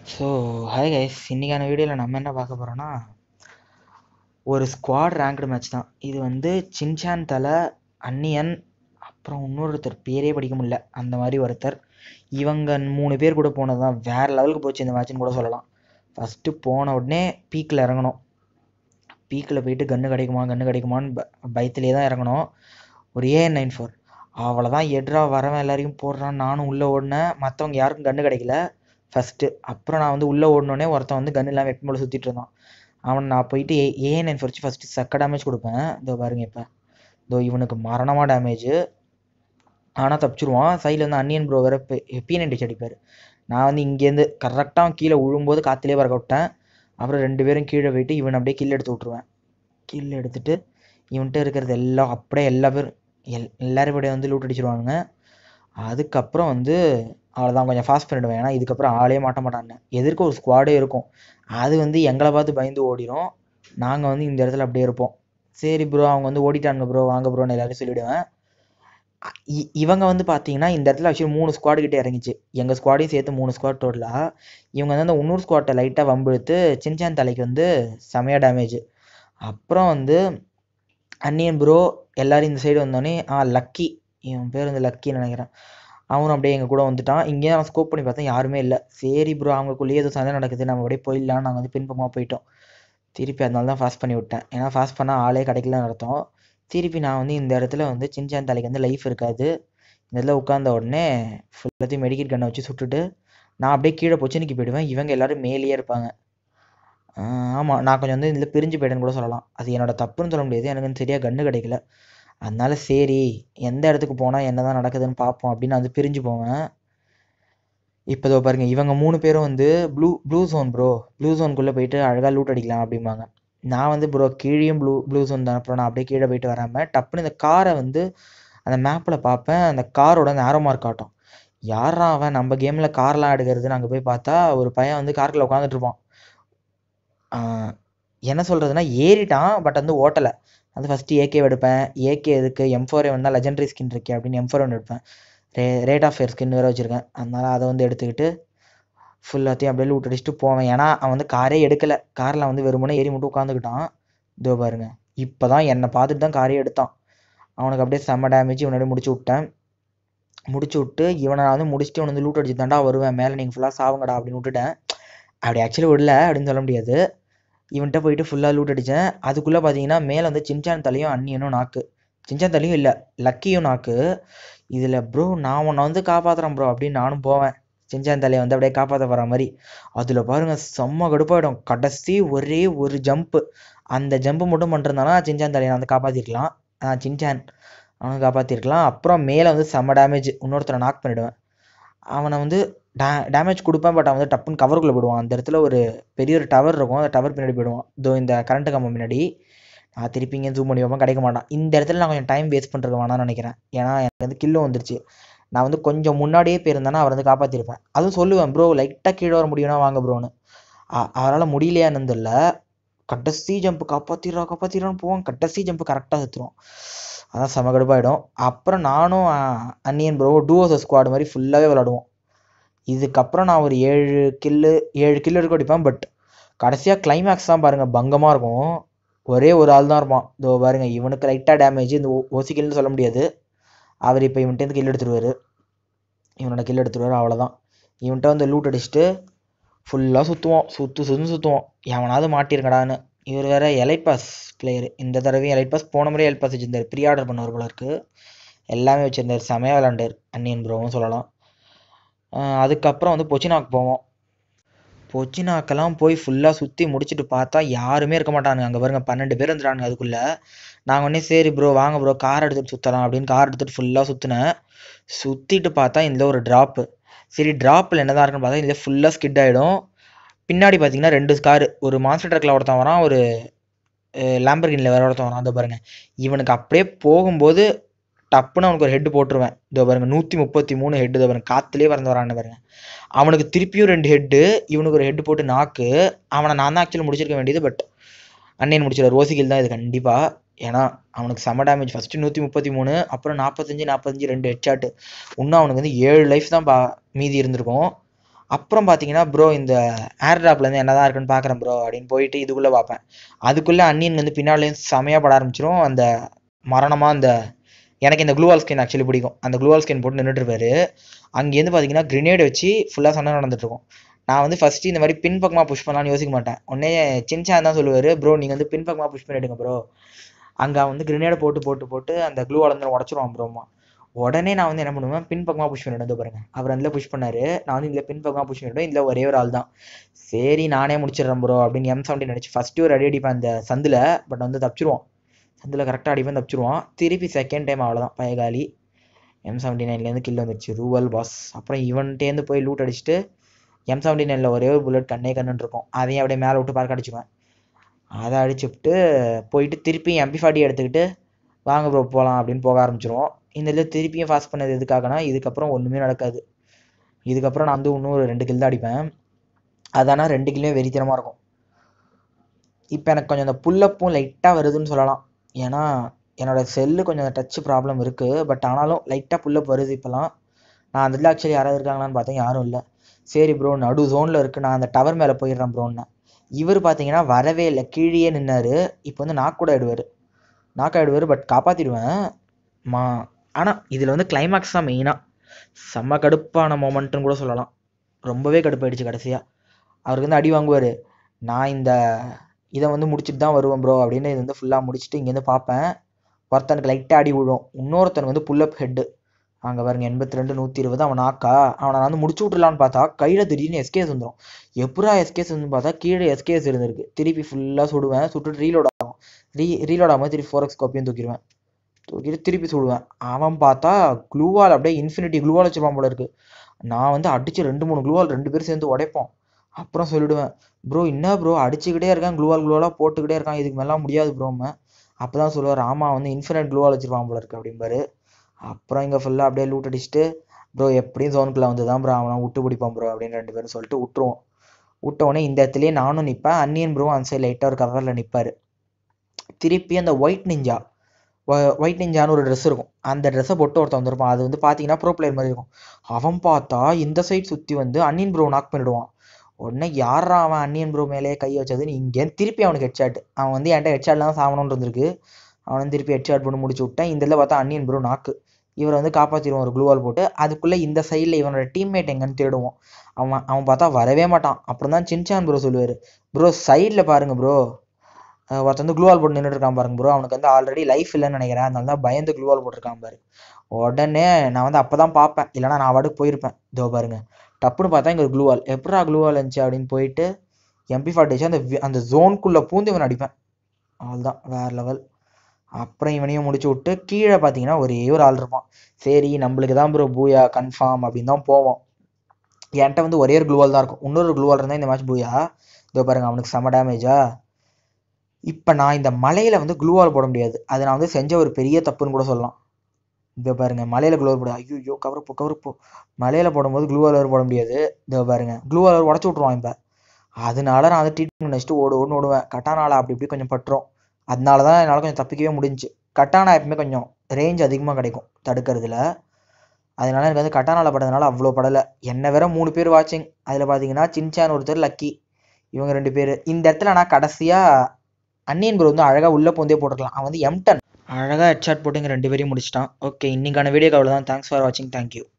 so hi guys இன்றைக்கான வீடியோவில் நம்ம என்ன பார்க்க போகிறோன்னா ஒரு ஸ்குவாட் ரேங்க்டு மேட்ச் தான் இது வந்து சின்சான் தலை அன்னியன் அப்புறம் இன்னொருத்தர் பேரே படிக்க முடியல அந்த மாதிரி ஒருத்தர் இவங்க மூணு பேர் கூட போனது தான் வேறு லெவலுக்கு போச்சு இந்த மேட்ச்னு கூட சொல்லலாம் ஃபஸ்ட்டு போன உடனே பீக்கில் இறங்கணும் பீக்கில் போயிட்டு கன்று கிடைக்குமா கன்று கிடைக்குமான்னு ப பயத்திலே தான் இறங்கணும் ஒரு ஏஎன் நைன் ஃபோர் அவ்வளோதான் எட்ரா வரவன் எல்லாரையும் போடுறான் நானும் உள்ளே ஓடினேன் மற்றவங்க யாருக்கும் கன்று கிடைக்கல ஃபஸ்ட்டு அப்புறம் நான் வந்து உள்ளே ஓடினோடனே ஒருத்தன் வந்து கன் இல்லாமல் வெப்பன் போல சுற்றிட்டு இருந்தான் அவன் நான் போயிட்டு ஏ ஏஎன் நைன் ஃபோர் வச்சு ஃபஸ்ட்டு சக்க டேமேஜ் கொடுப்பேன் இதோ பாருங்க இப்போ இதோ இவனுக்கு மரணமாக டேமேஜ் ஆனால் தப்பிச்சிருவான் சைடில் வந்து அன்னியன் ப்ரோ வேறு பீன் அடிச்சு அடிப்பார் நான் வந்து இங்கேருந்து கரெக்டாக கீழே விழும்போது காற்றுலேயே பறக்க விட்டேன் அப்புறம் ரெண்டு பேரும் கீழே போயிட்டு இவன் அப்படியே கில் எடுத்து விட்ருவேன் கில் எடுத்துட்டு இவன்கிட்ட இருக்கிறது எல்லாம் அப்படியே எல்லா பேரும் எல் எல்லாரும் இப்படியே வந்து லூட் அடிச்சிருவானுங்க அதுக்கப்புறம் வந்து அவ்வளோதான் கொஞ்சம் ஃபாஸ்ட் பண்ணிவிடுவேன் ஏன்னா இதுக்கப்புறம் ஆளே மாட்ட மாட்டான்னு எதிர்க்க ஒரு ஸ்குவாடே இருக்கும் அது வந்து எங்களை பார்த்து பயந்து ஓடிடும் நாங்கள் வந்து இந்த இடத்துல அப்படியே இருப்போம் சரி ப்ரோ அவங்க வந்து ஓடிட்டானுங்க ப்ரோ வாங்க ப்ரோன்னு எல்லாரும் சொல்லிவிடுவேன் இ- இவங்க வந்து பார்த்தீங்கன்னா இந்த இடத்துல ஆக்சுவலி மூணு ஸ்குவாடு கிட்டே இறங்கிச்சு எங்கள் ஸ்குவாடையும் சேர்த்து மூணு ஸ்குவாட் டோட்டலாக இவங்க வந்து அந்த இன்னொரு ஸ்குவாட்டை லைட்டாக வம்பிழுத்து சின்சான் தலைக்கு வந்து செமையாக டேமேஜ் அப்புறம் வந்து அன்னியன் ப்ரோ எல்லாரும் இந்த சைடு வந்தோடனே ஆ லக்கி இவன் பேர் வந்து லக்கின்னு நினைக்கிறேன் அவனும் அப்படியே எங்கள் கூட வந்துட்டான் இங்கேயே நான் ஸ்கோப் பண்ணி பார்த்தேன் யாருமே இல்லை சரி ப்ரோ அவங்களுக்குள்ளேயே ஏதோ சண்டை நடக்குது நம்ம அப்படியே போயிடலாம் நாங்கள் வந்து பின்பக்கமாக போயிட்டோம் திருப்பி அதனால தான் ஃபாஸ்ட் பண்ணி விட்டேன் ஏன்னா ஃபாஸ்ட் பண்ணால் ஆளே கிடைக்கலன்னு அர்த்தம் திருப்பி நான் வந்து இந்த இடத்துல வந்து சின்சான் தலைக்கு வந்து லைஃப் இருக்காது இந்த இடத்துல உட்காந்த உடனே ஃபுல்லாத்தையும் மெடிக்கெட் கண்ணை வச்சு சுட்டுட்டு நான் அப்படியே கீழே பொச்சினிக்கு போயிடுவேன் இவங்க எல்லாரும் மேலேயே இருப்பாங்க ஆமாம் நான் கொஞ்சம் வந்து இதில் பிரிஞ்சு போயிட்டேன்னு கூட சொல்லலாம் அது என்னோட தப்புன்னு சொல்ல முடியாது எனக்கு வந்து சரியாக கன்று கிடைக்கல அதனால சரி எந்த இடத்துக்கு போனால் என்ன தான் நடக்குதுன்னு பார்ப்போம் அப்படின்னு நான் வந்து பிரிஞ்சு போவேன் இப்போ இதோ பாருங்க இவங்க மூணு பேரும் வந்து blue blue zone bro blue ஜோனுக்குள்ளே போயிட்டு அழகாக லூட் அடிக்கலாம் அப்படிம்பாங்க நான் வந்து ப்ரோ கீழேயும் ப்ளூ ப்ளூ ஜோன் தான் அப்புறம் நான் அப்படியே கீழே போயிட்டு வராமல் டப்புன்னு இந்த காரை வந்து அந்த மேப்பில் பார்ப்பேன் அந்த காரோட அந்த ஆரோ மார்க் காட்டும் யாரா அவன் நம்ம கேமில் கார்லாம் எடுக்கிறதுன்னு அங்கே போய் பார்த்தா ஒரு பையன் வந்து காருக்குள்ள உட்காந்துட்டு இருப்பான் ஆஹ் என்ன சொல்கிறதுனா ஏறிட்டான் பட் வந்து ஓட்டலை அது ஃபஸ்ட்டு ஏகே எடுப்பேன் ஏகே எதுக்கு எம் ஃபோர் வந்தால் லெஜெண்டரி ஸ்கின் இருக்கே அப்படின்னு எம் ஃபோர் ஒன் எடுப்பேன் ரே ரேட் ஆஃப் ஃபேர் ஸ்கின் வேறு வச்சுருக்கேன் அதனால் அதை வந்து எடுத்துக்கிட்டு ஃபுல்லாத்தையும் அப்படியே லூட் அடிச்சுட்டு போவேன் ஏன்னா அவன் வந்து காரே எடுக்கலை காரில் வந்து வெறுமனே ஏறி மட்டும் உட்காந்துக்கிட்டான் இதோ பாருங்க இப்போ தான் என்னை பார்த்துட்டு தான் காரே எடுத்தான் அவனுக்கு அப்படியே செம்ம டேமேஜ் இவனை அப்படியே முடிச்சு விட்டேன் முடிச்சு விட்டு இவனை நான் வந்து முடிச்சுட்டு இவனை வந்து லூட் அடிச்சு தாண்டா வருவேன் மேலே நீங்கள் ஃபுல்லாக சாவுங்கடா அப்படின்னு விட்டுட்டேன் அப்படி ஆக்சுவலி விடல அப்படின்னு சொல்ல முடியாது இவன்கிட்ட போயிட்டு ஃபுல்லாக லூட் அடித்தேன் அதுக்குள்ளே பார்த்தீங்கன்னா மேலே வந்து சின்சான் தலையும் அண்ணியனும் நாக்கு சின்சான் தலையும் இல்லை லக்கியும் நாக்கு இதில் ப்ரோ நான் உன்னை வந்து காப்பாற்றுறேன் ப்ரோ அப்படின்னு நானும் போவேன் சின்சான் தலையை வந்து அப்படியே காப்பாற்ற போகிற மாதிரி அதில் பாருங்க செம்ம கடுப்பாயிடும் கடைசி ஒரே ஒரு ஜம்ப்பு அந்த ஜம்ப்பு மட்டும் பண்ணிருந்தானா சின்சான் தலையை நான் வந்து காப்பாற்றிருக்கலாம் சின்சான் அவனை காப்பாற்றிருக்கலாம் அப்புறம் மேலே வந்து செம்ம டேமேஜ் இன்னொருத்தரை நாக் பண்ணிவிடுவேன் அவனை வந்து டே டேமேஜ் கொடுப்பேன் பட் அவன் வந்து டப்புன்னு கவருக்குள்ளே போயிடுவான் அந்த இடத்துல ஒரு பெரிய ஒரு டவர் இருக்கும் அந்த டவர் பின்னாடி போயிடுவான் இதோ இந்த கரண்ட் கம்பம் பின்னாடி நான் திருப்பி இங்கே ஜூம் பண்ணி வைப்பேன் கிடைக்க மாட்டான் இந்த இடத்துல நான் கொஞ்சம் டைம் வேஸ்ட் பண்ணுறது வேணாம்னு நினைக்கிறேன் ஏன்னா எனக்கு வந்து கில்லும் வந்துருச்சு நான் வந்து கொஞ்சம் முன்னாடியே போயிருந்தேன்னா அவர் வந்து காப்பாற்றிருப்பேன் அதுவும் சொல்லுவேன் ப்ரோ லைட்டாக கீழே வர முடியும்னா வாங்க ப்ரோன்னு அவரால் முடியலையான்னு தெரியல கடைசி ஜம்ப் காப்பாற்றிடுறா காப்பாற்றிடுறான்னு போவான் கடைசி ஜம்ப் கரெக்டாக சுற்றுருவோம் அதான் செம கடுப்பாயிடும் அப்புறம் நானும் அஹ், அன்னியன் ப்ரோ டூஓஸ் ஸ்குவாட் மாதிரி ஃபுல்லாகவே விளாடுவோம் இதுக்கப்புறம் நான் ஒரு ஏழு கில்லு ஏழு கில்லு இருக்க அடிப்பேன் பட் கடைசியாக கிளைமேக்ஸ் தான் பாருங்கள் பங்கமாக இருக்கும் ஒரே ஒரு ஆள் தான் இருப்பான் இதோ பாருங்க இவனுக்கு லைட்டாக டேமேஜ் இந்த ஓசி கில்னு சொல்ல முடியாது அவர் இப்போ இவன்ட்டு கில் எடுத்துருவார் இவனோட கில் எடுத்துருவார் அவ்வளோதான் இவன்கிட்ட வந்து லூட் அடிச்சுட்டு ஃபுல்லாக சுற்றுவோம் சுற்று சுற்று சுற்றுவோம் எவனாவது மாட்டிருக்கடான்னு இவர் வேற எலைட் பாஸ் பிளேயர் இந்த தடவையும் எலைட் பாஸ் போன முறையே எலைட் பாஸ் வச்சிருந்தார் ப்ரீ ஆர்டர் பண்ணவர் போல இருக்கு எல்லாமே வச்சிருந்தார் செமையாக விளாண்டார் அன்னியன் ப்ரோவும் சொல்லலாம் ஆஹ் அதுக்கப்புறம் வந்து பொச்சினாக்கு போவோம் பொச்சினாக்கெல்லாம் போய் ஃபுல்லாக சுற்றி முடிச்சுட்டு பார்த்தா யாருமே இருக்க மாட்டானுங்க அங்கே பாருங்க பன்னெண்டு பேர் வந்துட்டானுங்க அதுக்குள்ளே நாங்கள் உடனே சரி ப்ரோ வாங்க ப்ரோ கார் எடுத்துகிட்டு சுற்றலாம் அப்படின்னு கார் எடுத்துகிட்டு ஃபுல்லாக சுற்றினேன் சுற்றிட்டு பார்த்தா இதில் ஒரு ட்ராப்பு சரி ட்ராப்பில் என்னதான் இருக்குன்னு பார்த்தா இதில் ஃபுல்லாக ஸ்கிட் ஆகிடும் பின்னாடி பார்த்தீங்கன்னா ரெண்டு கார் ஒரு மான்ஸ்டர் ட்ரக்கில் ஒருத்தன் வரான் ஒரு லேம்பர்கினில் வேற ஒருத்தன் வரான் அதோ பாருங்க இவனுக்கு அப்படியே போகும்போது டப்புன்னு அவனுக்கு ஒரு ஹெட் போட்டுருவேன் இதோ பாருங்க நூற்றி முப்பத்தி மூணு ஹெட் இதோ பாருங்க காற்றுலேயே பறந்து வரான்னு பாருங்க அவனுக்கு திருப்பியும் ரெண்டு ஹெட்டு இவனுக்கு ஒரு ஹெட் போட்டு நாக்கு அவனை நான் தான் ஆக்சுவலி முடிச்சிருக்க வேண்டியது பட் அண்ணன் முடிச்சிடார் ஓசிகில் தான் இது கண்டிப்பாக ஏன்னா அவனுக்கு செம டேமேஜ் ஃபஸ்ட்டு நூற்றி முப்பத்தி மூணு அப்புறம் நாற்பத்தஞ்சு நாற்பத்தஞ்சு ரெண்டு ஹெட் ஷாட்டு இன்னும் அவனுக்கு வந்து ஏழு லைஃப் தான் பா மீதி இருந்திருக்கும் அப்புறம் பார்த்தீங்கன்னா ப்ரோ இந்த ஏர் ட்ராப்லேருந்து என்ன தான் இருக்குன்னு பார்க்குறேன் ப்ரோ அப்படின்னு போயிட்டு இதுக்குள்ளே பார்ப்பேன் அதுக்குள்ளே அன்னியன் வந்து பின்னாலேருந்து செமையாக பட ஆரம்பிச்சிரும் அந்த மரணமாக அந்த எனக்கு இந்த க்ளூவால் ஸ்கின் ஆக்சுவலி பிடிக்கும் அந்த க்ளூவால் ஸ்கின் போட்டு நின்றுட்டு இருப்பாரு அங்கேருந்து பார்த்தீங்கன்னா கிரினேட் வச்சு ஃபுல்லாக சண்டை நடந்துட்டு இருக்கும் நான் வந்து ஃபஸ்ட்டு இந்த மாதிரி பின் பக்கமாக புஷ் பண்ணலாம்னு யோசிக்க மாட்டேன் உடனே சின்சான் தான் சொல்லுவார் ப்ரோ நீங்கள் வந்து பின் பக்கமாக புஷ் பண்ணிடுங்க ப்ரோ அங்கே வந்து கிரினேடை போட்டு போட்டு போட்டு அந்த க்ளூ வளர்ந்து உடச்சிருவான் ப்ரோமா உடனே நான் வந்து என்ன பண்ணுவேன் பின் பக்கமாக புஷ் பண்ணிவிடும் பாருங்க அவர் அதில் புஷ் பண்ணாரு நான் வந்து இதில் பின் பக்கமாக புஷ் பண்ணிவிடும் இதில் ஒரே ஒரு ஆள் தான் சரி நானே முடிச்சிடுறேன் ப்ரோ அப்படின்னு எம் செவன்ட்டி நினச்சி ஃபஸ்ட்டு ஒரு அடி அடிப்பேன் அந்த சந்தில் பட் வந்து தப்பிச்சிருவான் சந்தில் கரெக்டாக அடிப்பேன் தப்பிச்சிருவான் திருப்பி செகண்ட் டைம் அவ்வளோதான் பயகாலி எம் செவன்ட்டி நைன்லேருந்து கில் வந்துருச்சு ரூவல் பாஸ் அப்புறம் இவன்ட்டேருந்து போய் லூட் அடிச்சுட்டு எம் செவன்ட்டி நைனில் ஒரே ஒரு புல்லட் கண்ணே கண்ணுன்னு இருக்கும் அதையும் அப்படியே மேலே விட்டு பார்க்க அடிச்சுக்குவேன் அதை அடிச்சுவிட்டு போயிட்டு திருப்பி எம்பி ஃபார்ட்டி எடுத்துக்கிட்டு வாங்க ப்ரோ போகலாம் அப்படின்னு போக ஆரம்பிச்சிருவோம் இந்த இதில் திருப்பியும் ஃபாஸ்ட் பண்ணது எதுக்காகனா இதுக்கப்புறம் ஒன்றுமே நடக்காது இதுக்கப்புறம் நான் வந்து இன்னும் ஒரு ரெண்டு கில் தான் அடிப்பேன் அதானா ரெண்டு கில்லுமே வெறித்தனமாக இருக்கும் இப்போ எனக்கு கொஞ்சம் அந்த புல்லப்பும் லைட்டாக வருதுன்னு சொல்லலாம் ஏன்னா என்னோட செல்லு கொஞ்சம் டச் ப்ராப்ளம் இருக்குது பட் ஆனாலும் லைட்டாக புல்லப் வருது இப்போலாம் நான் அந்த இதில் ஆக்சுவலி யாராவது இருக்காங்களான்னு பார்த்தேன் யாரும் இல்லை சரி ப்ரோ நடு ஜோனில் இருக்குது நான் அந்த டவர் மேலே போயிடுறேன் ப்ரோன்னு இவர் பார்த்தீங்கன்னா வரவே இல்லை கீழே நின்னாரு இப்போ வந்து நாக் கூட ஆயிடுவார் நாக் ஆயிடுவார் பட் காப்பாற்றிடுவேன் மா ஆனால் இதில் வந்து கிளைமேக்ஸ் தான் மெயினாக செம்ம கடுப்பான மொமெண்ட்டுன்னு கூட சொல்லலாம் ரொம்பவே கடுப்பாயிடுச்சு கடைசியாக அவருக்கு வந்து அடி வாங்குவார் நான் இந்த இதை வந்து முடிச்சுட்டு தான் வருவேன் ப்ரோ அப்படின்னு இது வந்து ஃபுல்லாக முடிச்சுட்டு இங்கேருந்து பார்ப்பேன் ஒருத்தனுக்கு லைட்டாக அடி விழும் இன்னொருத்தனுக்கு வந்து புல்லப் ஹெட்டு அங்கே பாருங்க எண்பத்தி ரெண்டு நூற்றி இருபது அவன் நாக்கா அவனை நான் வந்து முடிச்சு விட்றலான்னு பார்த்தா கையில் திடீர்னு எஸ்கேஸ் வந்துடும் எப்படா எஸ்கேஸ் வந்து பார்த்தா கீழே எஸ்கேஸ் இருந்திருக்கு திருப்பி ஃபுல்லாக சுடுவேன் சுட்டுட்டு ரீலோட் ஆகும் ரீ ரீலோட் ஆகும்போது திருப்பி ஃபோர் எக்ஸ் காப்பியும் தூக்கிடுவேன் தூக்கிட்டு திருப்பி சுடுவேன் அவன் பார்த்தா க்ளூவால் அப்படியே இன்ஃபினிட்டி க்ளூவால் வச்சிருப்பான் போல இருக்கு நான் வந்து அடிச்சு ரெண்டு மூணு க்ளூவால் ரெண்டு பேரும் சேர்ந்து உடைப்போம் அப்புறம் சொல்லிடுவேன் ப்ரோ என்ன ப்ரோ அடிச்சுக்கிட்டே இருக்கான் க்ளூவால் க்ளூவாலாக போட்டுக்கிட்டே இருக்கான் இதுக்கு மேலாம் முடியாது ப்ரோம அப்போ தான் சொல்லுவார் ஆமாம் வந்து இன்ஃபினிட் க்ளூவால் வச்சிருப்பான் போல இருக்கு அப்படிம்பாரு அப்புறம் இங்கே ஃபுல்லாக அப்படியே லூட் அடிச்சுட்டு ப்ரோ எப்படியும் ஜோனுக்குள்ளே வந்து தான் ப்ரோ அவனை விட்டு பிடிப்பான் ப்ரோ அப்படின்னு ரெண்டு பேரும் சொல்லிட்டு விட்டுருவோம் விட்ட உடனே இந்த இடத்துலயே நானும் நிற்பேன் அன்னியன் ப்ரோ அந்த சைடு லைட்டாக ஒரு கவரில் நிற்பார் திருப்பி அந்த ஒயிட் நிஞ்சா ஒயிட் நிஞ்சான்னு ஒரு ட்ரெஸ் இருக்கும் அந்த ட்ரெஸ்ஸை போட்டு ஒருத்தன் வந்திருப்பான் அது வந்து பார்த்தீங்கன்னா ப்ரோ பிளேயர் மாதிரி இருக்கும் அவன் பார்த்தா இந்த சைடு சுற்றி வந்து அன்னியன் ப்ரோ நாக் பண்ணிடுவான் உடனே யாரா அவன் அன்னியன் ப்ரோ மேலேயே கை வச்சதுன்னு இங்கே திருப்பி அவனுக்கு ஹெட்ஷாட் அவன் வந்து என்கிட்ட ஹெட்ஷாட்லாம் சாவணும்னு இருந்திருக்கு அவன் வந்து திருப்பி ஹெட்ஷாட் பண்ணி முடிச்சு விட்டேன் இந்த இதில் பார்த்தா அன்னியன் ப்ரோ நாக்கு இவரை வந்து காப்பாற்றிடுவோம் ஒரு க்ளூவால் போட்டு அதுக்குள்ளே இந்த சைடில் இவனோட டீம்மேட் எங்கன்னு தேடுவோம் அவன் அவன் பார்த்தா வரவே மாட்டான் அப்புறம் தான் சின்சான் ப்ரோ சொல்லுவார் ப்ரோ சைடில் பாருங்க ப்ரோ ஒருத்தன் வந்து க்ளூவால் போட்டு நின்றுட்டு இருக்கான் பாருங்க ப்ரோ அவனுக்கு வந்து ஆல்ரெடி லைஃப் இல்லைன்னு நினைக்கிறேன் அதனால தான் பயந்து க்ளூவால் போட்டிருக்கான் பாரு உடனே நான் வந்து அப்போ தான் பார்ப்பேன் இல்லைனா நான் வாட்டுக்கு போயிருப்பேன் இதோ பாருங்க டப்புன்னு பார்த்தா இங்கே ஒரு க்ளூவால் எப்படா க்ளூவால் இருந்துச்சு அப்படின்னு போயிட்டு எம்பி ஃபார்ட்டி வச்சு அந்த வி- அந்த ஜோனுக்குள்ளே பூந்து இவன் அடிப்பேன் அவ்வளோதான் வேற லெவல் அப்புறம் இவனையும் முடிச்சு விட்டு கீழே பார்த்தீங்கன்னா ஒரே ஒரு ஆள் இருப்பான் சரி நம்மளுக்கு தான் ப்ரோ பூயா கன்ஃபார்ம் அப்படின்னு தான் போவோம் என்கிட்ட வந்து ஒரே ஒரு க்ளூவால் தான் இருக்கும் இன்னொரு க்ளூவால் இருந்தால் இந்த மேட்ச் பூயா இதோ பாருங்க அவனுக்கு செம டேமேஜா இப்போ நான் இந்த மலையில் வந்து க்ளூவால் போட முடியாது அது நான் வந்து செஞ்ச ஒரு பெரிய தப்புன்னு கூட சொல்லலாம் இதோ பாருங்க மலையில் க்ளூவால் போட ஐயோ கவரப்போ கவரப்போ மலையில் போடும்போது க்ளூவால் போட முடியாது இதோ பாருங்க க்ளூவால் உடச்சி விட்ருவான் இப்போ அதனால நான் வந்து ட்ரீட்மெண்ட் வச்சுட்டு ஓடு ஓடுன்னு ஓடுவேன் கட்டானால அப்படி இப்படி கொஞ்சம் பட்டுரும் அதனால தான் என்னால் கொஞ்சம் தப்பிக்கவே முடிஞ்சுச்சு கட்டானா எப்பவுமே கொஞ்சம் ரேஞ்ச் அதிகமாக கிடைக்கும் தடுக்கிறதுல அதனால எனக்கு வந்து கட்டானால பட்டதுனால அவ்வளோ படலை என்ன வேற மூணு பேர் வாட்சிங் அதில் பார்த்தீங்கன்னா சின்சான் ஒருத்தர் லக்கி இவங்க ரெண்டு பேர் இந்த இடத்துல நான் கடைசியாக அன்னியன் ப்ரோ வந்து அழகாக உள்ளே போந்தே போட்டிருக்கலாம் அவன் வந்து எம்டன் அழகாக ஹெட்ஷாட் போட்டு இங்கே ரெண்டு பேரையும் முடிச்சிட்டான் ஓகே இன்னைக்கான வீடியோ அவ்வளோதான் தேங்க்ஸ் ஃபார் வாட்சிங் தேங்க்யூ